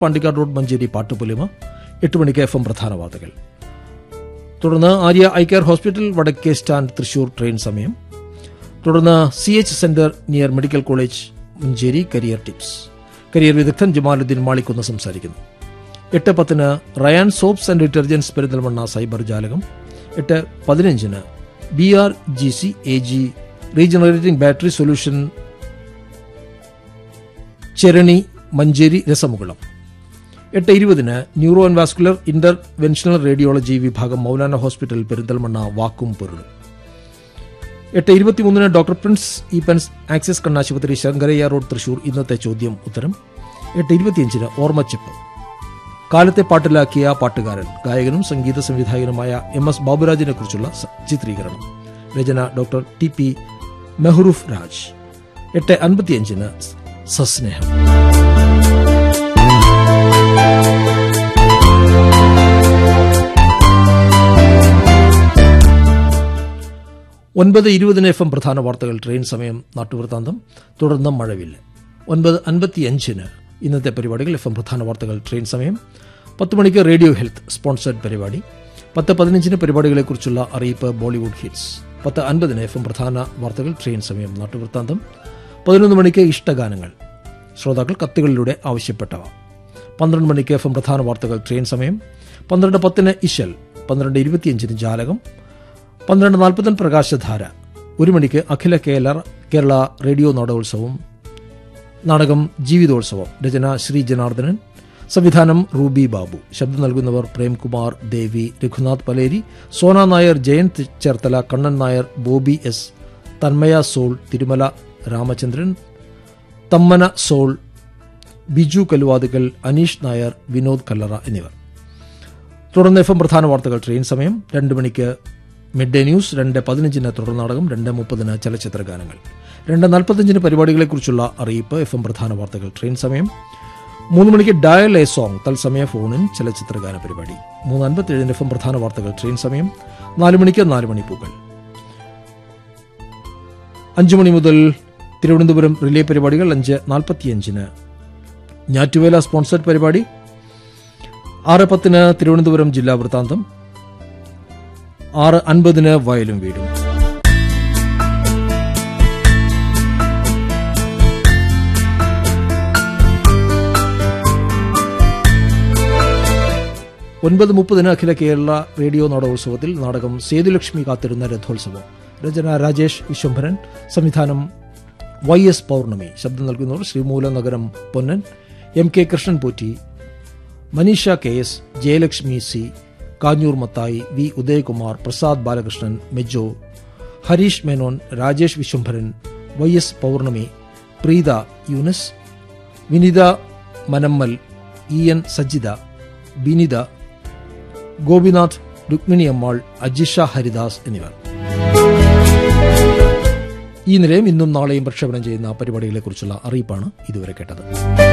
Pandikkad road Manjeri പാട്ടുപുലിമ എട്ട് മണിക്ക് F M പ്രധാന വാർത്തകൾ തുടർന്ന് ആര്യ ഐ കെയർ ഹോസ്പിറ്റൽ വടക്കേ സ്റ്റാൻഡ് തൃശൂർ ട്രെയിൻ സമയം തുടർന്ന് C H centre near medical college Manjeri career tips career വിദഗ്ധൻ ജമാലുദ്ദീൻ മാളിക്കുന്ന് സംസാരിക്കുന്നു എട്ട് പത്തിന് Rayan soaps and detergents Perinthalmanna cyber ജാലകം എട്ട് പതിനഞ്ചിന് B R G C A G regenerating battery solution Cherani Manjeri രസമുകുളം എട്ട് ഇരുപതിന് neuro and vascular interventional radiology വിഭാഗം മൗലാന ഹോസ്പിറ്റൽ പെരിന്തൽമണ്ണ വാക്കും പൊരുളും എട്ട് ഇരുപത്തിമൂന്നിന് doctor Prince E Pence axis കണ്ണാശുപത്രി ശങ്കരയ്യ റോഡ് തൃശൂർ ഇന്നത്തെ ചോദ്യം ഉത്തരം എട്ട് ഇരുപത്തിയഞ്ചിന് ഓർമ്മച്ചിപ്പ് കാലത്തെ പാട്ടിലാക്കിയ പാട്ടുകാരൻ ഗായകനും സംഗീത സംവിധായകനുമായ എം എസ് ബാബുരാജിനെ കുറിച്ചുള്ള ചിത്രീകരണം രചന doctor T P Mehroof Raj എട്ട് അൻപത്തിയഞ്ചിന് സസ്നേഹം ഒൻപത് ഇരുപതിന് എഫ് എം പ്രധാന വാർത്തകൾ ട്രെയിൻ സമയം നാട്ടുവൃത്താന്തം തുടർന്ന് മഴവില്ല ഒൻപത് അൻപത്തിയഞ്ചിന് ഇന്നത്തെ പരിപാടികൾ എഫ് എം പ്രധാന വാർത്തകൾ ട്രെയിൻ സമയം പത്ത് മണിക്ക് റേഡിയോ ഹെൽത്ത് സ്പോൺസേഡ് പരിപാടി പത്ത് പതിനഞ്ചിന് പരിപാടികളെക്കുറിച്ചുള്ള അറിയിപ്പ് ബോളിവുഡ് ഹിറ്റ്സ് പത്ത് അൻപതിന് എഫ് എം പ്രധാന വാർത്തകൾ ട്രെയിൻ സമയം നാട്ടുവൃത്താന്തം പതിനൊന്ന് മണിക്ക് ഇഷ്ടഗാനങ്ങൾ ശ്രോതാക്കൾ കത്തുകളിലൂടെ ആവശ്യപ്പെട്ടവ പന്ത്രണ്ട് മണിക്ക് എഫ് എം പ്രധാന വാർത്തകൾ ട്രെയിൻ സമയം പന്ത്രണ്ട് പത്തിന് ഇശൽ പന്ത്രണ്ട് ഇരുപത്തിയഞ്ചിന് ജാലകം പന്ത്രണ്ട് നാൽപ്പതിന് പ്രകാശധാര ഒരു മണിക്ക് അഖില കേരള കേരള റേഡിയോ നാടകോത്സവം നാടകം ജീവിതോത്സവം രചന ശ്രീ ജനാർദ്ദനൻ സംവിധാനം റൂബി ബാബു ശബ്ദം നൽകുന്നവർ പ്രേംകുമാർ ദേവി രഘുനാഥ് പലേരി സോന നായർ ജയന്ത് ചേർത്തല കണ്ണൻ നായർ ബോബി എസ് തന്മയ സോൾ തിരുമല രാമചന്ദ്രൻ തമ്മന സോൾ ബിജു കലുവാതുകൽ അനീഷ് നായർ വിനോദ് കല്ലറ എന്നിവർ തുടർന്ന് എഫ് എം പ്രധാന വാർത്തകൾ ട്രെയിൻ സമയം രണ്ട് മണിക്ക് മിഡ് ഡേ ന്യൂസ് രണ്ട് പതിനഞ്ചിന് തുടർ നാടകം രണ്ട് മുപ്പതിന് ചലച്ചിത്ര ഗാനങ്ങൾ രണ്ട് നാൽപ്പത്തഞ്ചിന് പരിപാടികളെക്കുറിച്ചുള്ള അറിയിപ്പ് എഫ് എം പ്രധാന വാർത്തകൾ ട്രെയിൻ സമയം മൂന്ന് മണിക്ക് ഡയൽ എ സോങ് തത്സമയ ഫോണിൻ ചലച്ചിത്ര ഗാന പരിപാടി മൂന്ന് അൻപത്തിയേഴിന് എഫ് എം പ്രധാന വാർത്തകൾ ട്രെയിൻ സമയം നാല് മണിക്ക് നാല് മണി പൂക്കൾ അഞ്ചു മണി മുതൽ തിരുവനന്തപുരം റിലേ പരിപാടികൾ അഞ്ച് നാൽപ്പത്തിയഞ്ചിന് ഞാറ്റുവേല സ്പോൺസർഡ് പരിപാടി ആറ് പത്തിന് തിരുവനന്തപുരം ജില്ലാ വൃത്താന്തം ആറ് അൻപതിന് വയലും വീടും ഒൻപത് മുപ്പതിന് അഖില കേരള റേഡിയോ നാടകോത്സവത്തിൽ നാടകം സേതുലക്ഷ്മി കാത്തിരുന്ന രഥോത്സവം രചന രാജേഷ് വിശ്വംഭരൻ സംവിധാനം വൈ എസ് പൗർണമി ശബ്ദം നൽകുന്നവർ Sreemoola Nagaram Ponnan M K Krishnan Potti Maneesha K S Jayalakshmi C Kanjoor Mathai V Udayakumar Prasad Balakrishnan Mejo Hareesh Menon Rajesh Viswambharan Y S Pournami Preetha Yunus Vinitha Manammal E N Sajitha Binitha Gopinath Rukmini Ammal Ajisha Haridas എന്നിവർ ഈ നിലയം ഇന്നും നാളെയും പ്രക്ഷേപണം ചെയ്യുന്ന പരിപാടികളെക്കുറിച്ചുള്ള അറിയിപ്പാണ് ഇതുവരെ കേട്ടത്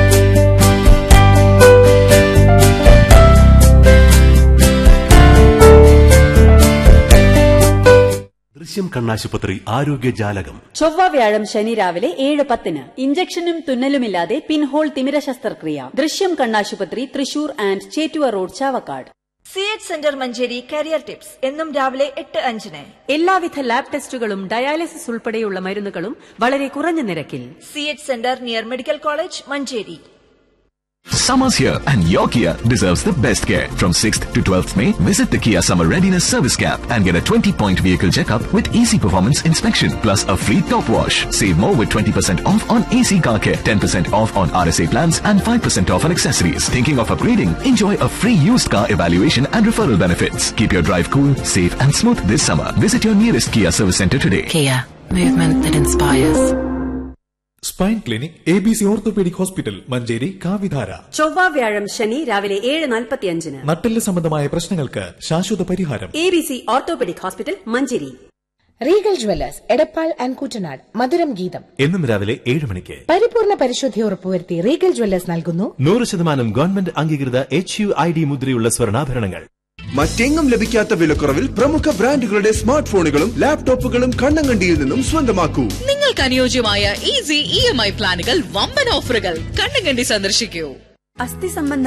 ദൃശ്യം കണ്ണാശുപത്രി ആരോഗ്യ ജാലകം ചൊവ്വ വ്യാഴം ശനി രാവിലെ ഏഴ് പത്തിന് ഇഞ്ചക്ഷനും തുന്നലുമില്ലാതെ പിൻഹോൾ തിമിര ശസ്ത്രക്രിയ ദൃശ്യം കണ്ണാശുപത്രി Thrissur and Chettuva road Chavakkad C H centre Manjeri career tips എന്നും രാവിലെ എട്ട് അഞ്ചിന് എല്ലാവിധ ലാബ് ടെസ്റ്റുകളും ഡയാലിസിസ് ഉൾപ്പെടെയുള്ള മരുന്നുകളും വളരെ കുറഞ്ഞ നിരക്കിൽ C H centre near medical college Manjeri Summer's here and your Kia deserves the best care. From 6th to 12th May, visit the Kia Summer Readiness Service Camp and get a 20-point vehicle checkup with easy performance inspection plus a free top wash. Save more with 20% off on AC car care, 10% off on RSA plans and 5% off on accessories. Thinking of upgrading? Enjoy a free used car evaluation and referral benefits. Keep your drive cool, safe and smooth this summer. Visit your nearest Kia service center today. Kia, movement that inspires. Spine clinic A B C orthopaedic hospital Manjeri കാവിധാര ചൊവ്വ വ്യാഴം ശനി രാവിലെ ഏഴ് നാൽപ്പത്തിയഞ്ചിന് നട്ടെല്ല് സംബന്ധമായ പ്രശ്നങ്ങൾക്ക് ശാശ്വത പരിഹാരം A B C orthopaedic hospital Manjeri Regal jewellers Edappal and Kuttanad മധുരം ഗീതം എന്നും രാവിലെ ഏഴ് മണിക്ക് പരിപൂർണ പരിശുദ്ധി ഉറപ്പുവരുത്തി റീഗൽ ജ്വല്ലേഴ്സ് നൽകുന്നു നൂറ് ശതമാനം ഗവൺമെന്റ് അംഗീകൃത എച്ച് യു ഐ ഡി മുദ്രയുള്ള സ്വർണ്ണാഭരണങ്ങൾ മറ്റെങ്ങും ലഭിക്കാത്ത വിലക്കുറവിൽ പ്രമുഖ ബ്രാൻഡുകളുടെ സ്മാർട്ട് ഫോണുകളും ലാപ്ടോപ്പുകളും കണ്ണങ്കണ്ടിയിൽ നിന്നും സ്വന്തമാക്കൂ നിങ്ങൾക്ക് അനുയോജ്യമായ ഈസി ഇ എം ഐ പ്ലാനുകൾ വമ്പൻ ഓഫറുകൾ കണ്ണുകണ്ടി സന്ദർശിക്കൂ അസ്ഥി സംബന്ധ